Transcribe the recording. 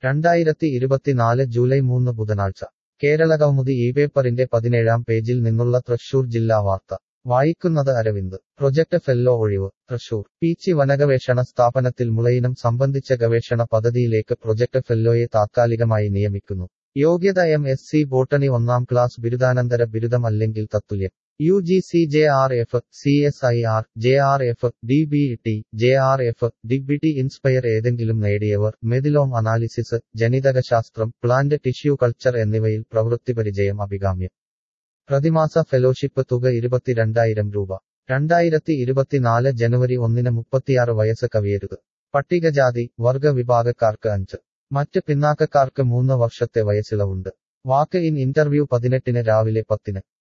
രണ്ടായിരത്തി ഇരുപത്തിനാല് ജൂലൈ മൂന്ന് ബുധനാഴ്ച കേരളകൗമുദി ഈ പേപ്പറിന്റെ പതിനേഴാം പേജിൽ നിന്നുള്ള തൃശൂർ ജില്ലാ വാർത്ത വായിക്കുന്നത് അരവിന്ദ് പ്രൊജക്ട് ഫെല്ലോ ഒഴിവ് തൃശൂർ പീച്ചി വനഗവേഷണ സ്ഥാപനത്തിൽ മുളയിനം സംബന്ധിച്ച ഗവേഷണ പദ്ധതിയിലേക്ക് പ്രൊജക്ട് ഫെല്ലോയെ താത്കാലികമായി നിയമിക്കുന്നു യോഗ്യത എം എസ് സി ബോട്ടണി ഒന്നാം ക്ലാസ് ബിരുദാനന്തര ബിരുദം അല്ലെങ്കിൽ തത്തുല്യം U G C J R F C S I R J R F D B T J R F DBT inspire ഏതെങ്കിലും നേടിയവർ മെതിലോം അനാലിസിസ് ജനിതകശാസ്ത്രം പ്ലാന്റ് ടിഷ്യൂ കൾച്ചർ എന്നിവയിൽ പ്രവൃത്തിപരിചയം അഭികാമ്യം പ്രതിമാസ ഫെലോഷിപ്പ് തുക ഇരുപത്തിരണ്ടായിരം രൂപ രണ്ടായിരത്തി ഇരുപത്തിനാല് ജനുവരി ഒന്നിന് മുപ്പത്തിയാറ് വയസ്സ് കവിയരുത് പട്ടികജാതി വർഗ വിഭാഗക്കാർക്ക് അഞ്ച് മറ്റ് പിന്നാക്കക്കാർക്ക് മൂന്ന് വർഷത്തെ വയസ്സിളവുണ്ട് വാക്ക് ഇൻ ഇന്റർവ്യൂ പതിനെട്ടിന് രാവിലെ പത്തിന്